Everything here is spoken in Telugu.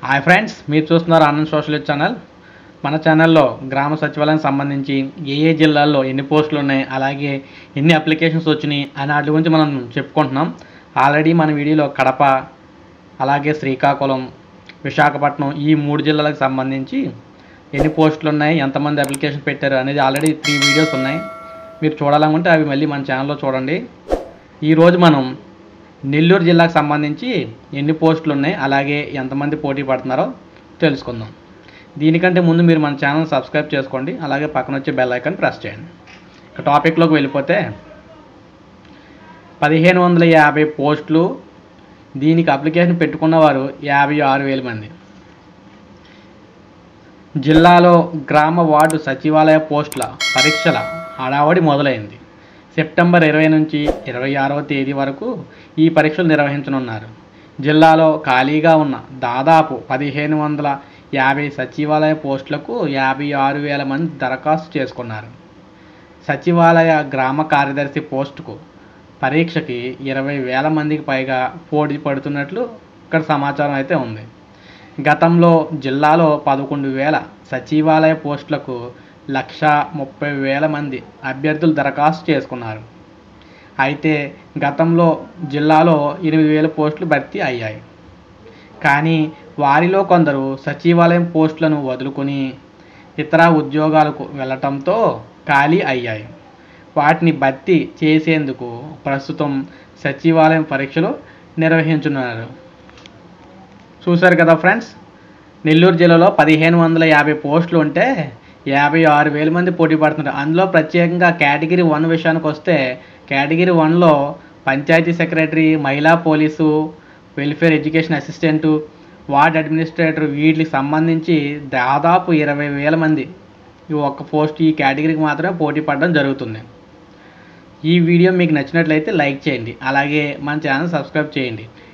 హాయ్ ఫ్రెండ్స్ మీరు చూస్తున్నారు ఆనంద్ సోషల్ ఛానల్ మన ఛానల్లో గ్రామ సచివాలయం సంబంధించి ఏ ఏ జిల్లాల్లో ఎన్ని పోస్టులు ఉన్నాయి అలాగే ఎన్ని అప్లికేషన్స్ వచ్చినాయి అని వాటి గురించి మనం చెప్పుకుంటున్నాం ఆల్రెడీ మన వీడియోలో కడప అలాగే శ్రీకాకుళం విశాఖపట్నం ఈ మూడు జిల్లాలకు సంబంధించి ఎన్ని పోస్టులు ఉన్నాయి ఎంతమంది అప్లికేషన్ పెట్టారు అనేది ఆల్రెడీ త్రీ వీడియోస్ ఉన్నాయి మీరు చూడాలనుకుంటే అవి మళ్ళీ మన ఛానల్లో చూడండి ఈరోజు మనం నెల్లూరు జిల్లాకు సంబంధించి ఎన్ని పోస్టులు ఉన్నాయి అలాగే ఎంతమంది పోటీ పడుతున్నారో తెలుసుకుందాం దీనికంటే ముందు మీరు మన ఛానల్ సబ్స్క్రైబ్ చేసుకోండి అలాగే పక్కన వచ్చే బెల్ ఐకాన్ ప్రెస్ చేయండి ఇక టాపిక్లోకి వెళ్ళిపోతే పదిహేను వందల యాభై పోస్టులు దీనికి అప్లికేషన్ పెట్టుకున్న వారు యాభై ఆరు వేల మంది జిల్లాలో గ్రామ వార్డు సచివాలయ పోస్టుల పరీక్షల హడావడి మొదలైంది సెప్టెంబర్ ఇరవై నుంచి ఇరవై ఆరవ తేదీ వరకు ఈ పరీక్షలు నిర్వహించనున్నారు జిల్లాలో ఖాళీగా ఉన్న దాదాపు పదిహేను వందల యాభై సచివాలయ పోస్టులకు యాభై ఆరు వేల మంది దరఖాస్తు చేసుకున్నారు సచివాలయ గ్రామ కార్యదర్శి పోస్టుకు పరీక్షకి ఇరవై వేల మందికి పైగా పోటీ పడుతున్నట్లు ఇక్కడ సమాచారం అయితే ఉంది గతంలో జిల్లాలో పదకొండు వేల సచివాలయ పోస్టులకు లక్ష ముప్పై వేల మంది అభ్యర్థులు దరఖాస్తు చేసుకున్నారు అయితే గతంలో జిల్లాలో ఎనిమిది వేల పోస్టులు భర్తీ అయ్యాయి కానీ వారిలో కొందరు సచివాలయం పోస్టులను వదులుకొని ఇతర ఉద్యోగాలకు వెళ్ళటంతో ఖాళీ అయ్యాయి వాటిని భర్తీ చేసేందుకు ప్రస్తుతం సచివాలయం పరీక్షలు నిర్వహించున్నారు చూశారు కదా ఫ్రెండ్స్ నెల్లూరు జిల్లాలో పదిహేను వందల యాభై పోస్టులు ఉంటే యాభై ఆరు వేల మంది పోటీ పడుతున్నారు అందులో ప్రత్యేకంగా కేటగిరీ వన్ విషయానికి వస్తే కేటగిరీ వన్లో పంచాయతీ సెక్రటరీ మహిళా police welfare education assistant ward administrator వీటికి సంబంధించి దాదాపు ఇరవై వేల మంది ఈ ఒక్క పోస్ట్ ఈ కేటగిరీకి మాత్రమే పోటీ పడడం జరుగుతుంది ఈ వీడియో మీకు నచ్చినట్లయితే లైక్ చేయండి అలాగే మన ఛానల్ సబ్స్క్రైబ్ చేయండి